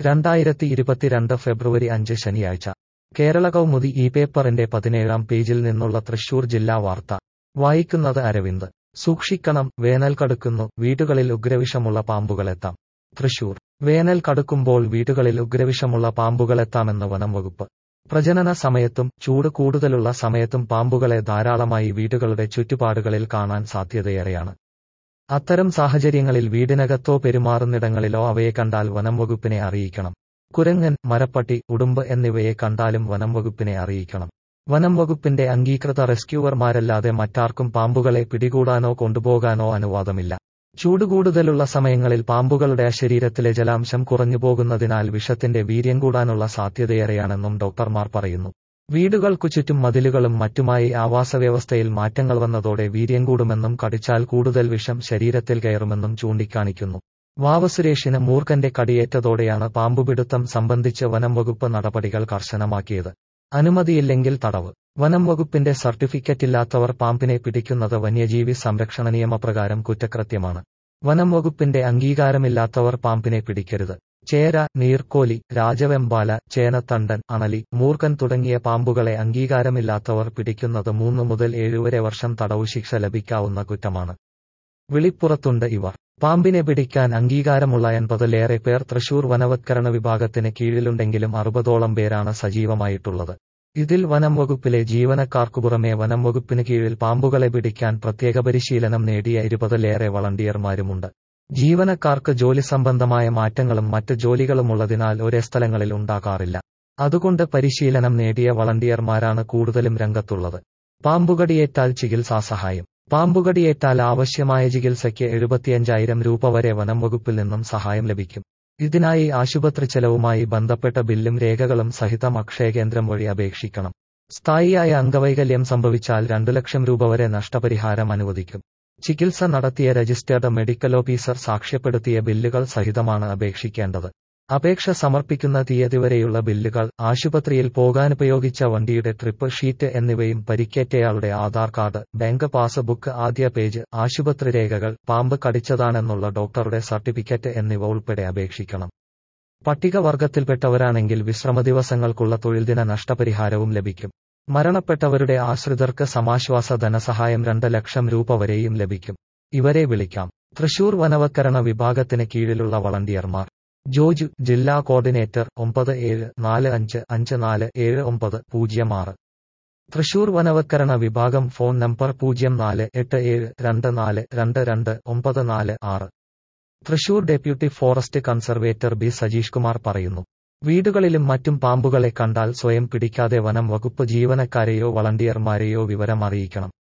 രണ്ടായിരത്തി ഇരുപത്തിരണ്ട് ഫെബ്രുവരി അഞ്ച് ശനിയാഴ്ച കേരള കൗമുദി ഈ പേപ്പറിന്റെ പതിനേഴാം പേജിൽ നിന്നുള്ള തൃശൂർ ജില്ലാ വാർത്ത വായിക്കുന്നത് അരവിന്ദ് സൂക്ഷിക്കണം വേനൽ കടുക്കുന്നു വീടുകളിൽ ഉഗ്രവിഷമുള്ള പാമ്പുകളെത്താം തൃശൂർ വേനൽ കടുക്കുമ്പോൾ വീടുകളിൽ ഉഗ്രവിഷമുള്ള പാമ്പുകളെത്താമെന്ന് വനം വകുപ്പ് പ്രജനന സമയത്തും ചൂട് കൂടുതലുള്ള സമയത്തും പാമ്പുകളെ ധാരാളമായി വീടുകളുടെ ചുറ്റുപാടുകളിൽ കാണാൻ സാധ്യതയേറെയാണ് അത്തരം സാഹചര്യങ്ങളിൽ വീടിനകത്തോ പെരുമാറുന്നിടങ്ങളിലോ അവയെ കണ്ടാൽ വനം വകുപ്പിനെ അറിയിക്കണം കുരങ്ങൻ മരപ്പട്ടി ഉടുമ്പ് എന്നിവയെ കണ്ടാലും വനം വകുപ്പിനെ അറിയിക്കണം വനം വകുപ്പിന്റെ അംഗീകൃത റെസ്ക്യൂവർമാരല്ലാതെ മറ്റാർക്കും പാമ്പുകളെ പിടികൂടാനോ കൊണ്ടുപോകാനോ അനുവാദമില്ല ചൂട് കൂടുതലുള്ള സമയങ്ങളിൽ പാമ്പുകളുടെ ശരീരത്തിലെ ജലാംശം കുറഞ്ഞു പോകുന്നതിനാൽ വിഷത്തിന്റെ വീര്യം കൂടാനുള്ള സാധ്യതയേറെയാണെന്നും ഡോക്ടർമാർ പറയുന്നു വീടുകൾക്കു ചുറ്റും മതിലുകളും മറ്റുമായി ആവാസവ്യവസ്ഥയിൽ മാറ്റങ്ങൾ വന്നതോടെ വീര്യം കൂടുമെന്നും കടിച്ചാൽ കൂടുതൽ വിഷം ശരീരത്തിൽ കയറുമെന്നും ചൂണ്ടിക്കാണിക്കുന്നു വാവ സുരേഷിന് മൂർഖന്റെ കടിയേറ്റതോടെയാണ് പാമ്പുപിടുത്തം സംബന്ധിച്ച് വനം വകുപ്പ് നടപടികൾ കർശനമാക്കിയത് അനുമതിയില്ലെങ്കിൽ തടവ് വനം വകുപ്പിന്റെ സർട്ടിഫിക്കറ്റില്ലാത്തവർ പാമ്പിനെ പിടിക്കുന്നത് വന്യജീവി സംരക്ഷണ നിയമപ്രകാരം കുറ്റകൃത്യമാണ് വനം വകുപ്പിന്റെ അംഗീകാരമില്ലാത്തവർ പാമ്പിനെ പിടിക്കരുത് ചേര നീർക്കോലി രാജവെമ്പാല ചേനത്തണ്ടൻ അണലി മൂർഖൻ തുടങ്ങിയ പാമ്പുകളെ അംഗീകാരമില്ലാത്തവർ പിടിക്കുന്നത് മൂന്ന് മുതൽ ഏഴുവരെ വർഷം തടവു ശിക്ഷ ലഭിക്കാവുന്ന കുറ്റമാണ് വിളിപ്പുറത്തുണ്ട് ഇവർ പാമ്പിനെ പിടിക്കാൻ അംഗീകാരമുള്ള എൺപതിലേറെ പേർ തൃശൂർ വനവത്കരണ വിഭാഗത്തിന് കീഴിലുണ്ടെങ്കിലും അറുപതോളം പേരാണ് സജീവമായിട്ടുള്ളത് ഇതിൽ വനം വകുപ്പിലെ ജീവനക്കാർക്കു പുറമെ വനം വകുപ്പിന് കീഴിൽ പാമ്പുകളെ പിടിക്കാൻ പ്രത്യേക പരിശീലനം നേടിയ ഇരുപതിലേറെ വളണ്ടിയർമാരുമുണ്ട് ജീവനക്കാർക്ക് ജോലി സംബന്ധമായ മാറ്റങ്ങളും മറ്റ് ജോലികളുമുള്ളതിനാൽ ഒരേ സ്ഥലങ്ങളിൽ ഉണ്ടാകാറില്ല അതുകൊണ്ട് പരിശീലനം നേടിയ വളണ്ടിയർമാരാണ് കൂടുതലും രംഗത്തുള്ളത് പാമ്പുകടിയേറ്റാൽ ചികിത്സാ സഹായം പാമ്പുകടിയേറ്റാൽ ആവശ്യമായ ചികിത്സയ്ക്ക് എഴുപത്തിയഞ്ചായിരം രൂപ വരെ വനം വകുപ്പിൽ നിന്നും സഹായം ലഭിക്കും ഇതിനായി ആശുപത്രി ചെലവുമായി ബന്ധപ്പെട്ട ബില്ലും രേഖകളും സഹിതം അക്ഷയകേന്ദ്രം വഴി അപേക്ഷിക്കണം സ്ഥായിയായ അംഗവൈകല്യം സംഭവിച്ചാൽ രണ്ടു ലക്ഷം രൂപ വരെ നഷ്ടപരിഹാരം അനുവദിക്കും ചികിത്സ നടത്തിയ രജിസ്റ്റേർഡ് മെഡിക്കൽ ഓഫീസർ സാക്ഷ്യപ്പെടുത്തിയ ബില്ലുകൾ സഹിതമാണ് അപേക്ഷിക്കേണ്ടത് അപേക്ഷ സമർപ്പിക്കുന്ന തീയതി വരെയുള്ള ബില്ലുകൾ ആശുപത്രിയിൽ പോകാനുപയോഗിച്ച വണ്ടിയുടെ ട്രിപ്പ് ഷീറ്റ് എന്നിവയും പരിക്കേറ്റയാളുടെ ആധാർ കാർഡ് ബാങ്ക് പാസ്ബുക്ക് ആദ്യ പേജ് ആശുപത്രി രേഖകൾ പാമ്പ് കടിച്ചതാണെന്നുള്ള ഡോക്ടറുടെ സർട്ടിഫിക്കറ്റ് എന്നിവ ഉൾപ്പെടെ അപേക്ഷിക്കണം പട്ടികവർഗത്തിൽപ്പെട്ടവരാണെങ്കിൽ വിശ്രമ ദിവസങ്ങൾക്കുള്ള തൊഴിൽദിന നഷ്ടപരിഹാരവും ലഭിക്കും മരണപ്പെട്ടവരുടെ ആശ്രിതർക്ക് സമാശ്വാസ ധനസഹായം രണ്ട് ലക്ഷം രൂപ വരെയും ലഭിക്കും ഇവരെ വിളിക്കാം തൃശൂർ വനവത്കരണ വിഭാഗത്തിന് കീഴിലുള്ള വളണ്ടിയർമാർ ജോജു ജില്ലാ കോർഡിനേറ്റർ ഒമ്പത് ഏഴ് നാല് അഞ്ച് അഞ്ച് നാല് ഏഴ് ഒമ്പത് പൂജ്യം ആറ് തൃശൂർ വനവത്കരണ വിഭാഗം ഫോൺ നമ്പർ പൂജ്യം നാല് എട്ട് ഏഴ് രണ്ട് നാല് രണ്ട് രണ്ട് ഒമ്പത് നാല് ആറ് Thrissur deputy forest conservator B Sajeesh Kumar പറയുന്നു വീടുകളിലും മറ്റും പാമ്പുകളെ കണ്ടാൽ സ്വയം പിടിക്കാതെ വനം വകുപ്പ് ജീവനക്കാരെയോ വളണ്ടിയർമാരെയോ വിവരം അറിയിക്കണം